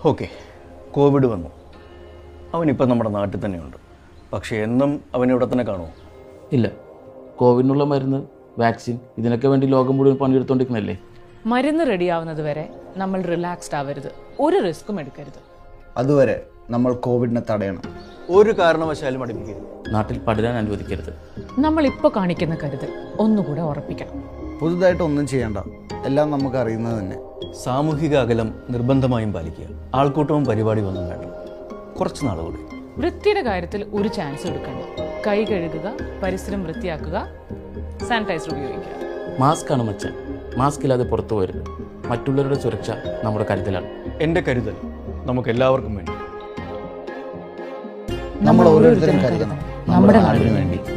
okay Covid വന്നു അവനിപ്പം നമ്മുടെ നാട്ടിൽ തന്നെയുണ്ട് പക്ഷേ എന്നും അവനിവിടെ തന്നെ കാണുമോ ഇല്ല കോവിഡിനുള്ള മരുന്ന് വാക്സിൻ ഇതിനൊക്കെ വേണ്ടി ലോകം മുഴുവൻ പണിയെടുത്തോണ്ടിരിക്കുന്നല്ലേ മരുന്ന് റെഡിയാവുന്നത് വരെ നമ്മൾ റിലാക്സ്ഡ് ആവരുത് ഒരു റിസ്ക്കും എടുക്കരുത് അതുവരെ നമ്മൾ കോവിഡിനെ തടയണം ഒരു കാരണവശാലും അടുപ്പിക്കരുത് നാട്ടിൽ പടരാൻ അനുവദിക്കരുത് നമ്മൾ ഇപ്പോൾ കാണിക്കുന്ന കരുതൽ ഒന്നുകൂടെ ഉറപ്പിക്കണം പുതുതായിട്ട് ഒന്നും ചെയ്യണ്ട എല്ലാം നമുക്ക് അറിയുന്നത് തന്നെ സാമൂഹിക അകലം നിർബന്ധമായും പാലിക്കുക ആൾക്കൂട്ടവും പരിപാടി ഒന്നും വേണ്ട കുറച്ച് നാൾ കൂടി വൃത്തിയുടെ കാര്യത്തിൽ ഒരു ചാൻസ് എടുക്കണ്ട കൈ കഴുകുക പരിസരം വൃത്തിയാക്കുക സാനിറ്റൈസർ ഉപയോഗിക്കുക മാസ്ക് ആണ് മച്ചാൻ മാസ്ക് ഇല്ലാതെ പുറത്തു പോരുത് മറ്റുള്ളവരുടെ സുരക്ഷ നമ്മുടെ കരുതലാണ് എൻ്റെ കരുതൽ നമുക്ക് എല്ലാവർക്കും വേണ്ടി നമ്മൾ ഓരോരുത്തരും കരുതണം നമ്മുടെ നാടിന് വേണ്ടി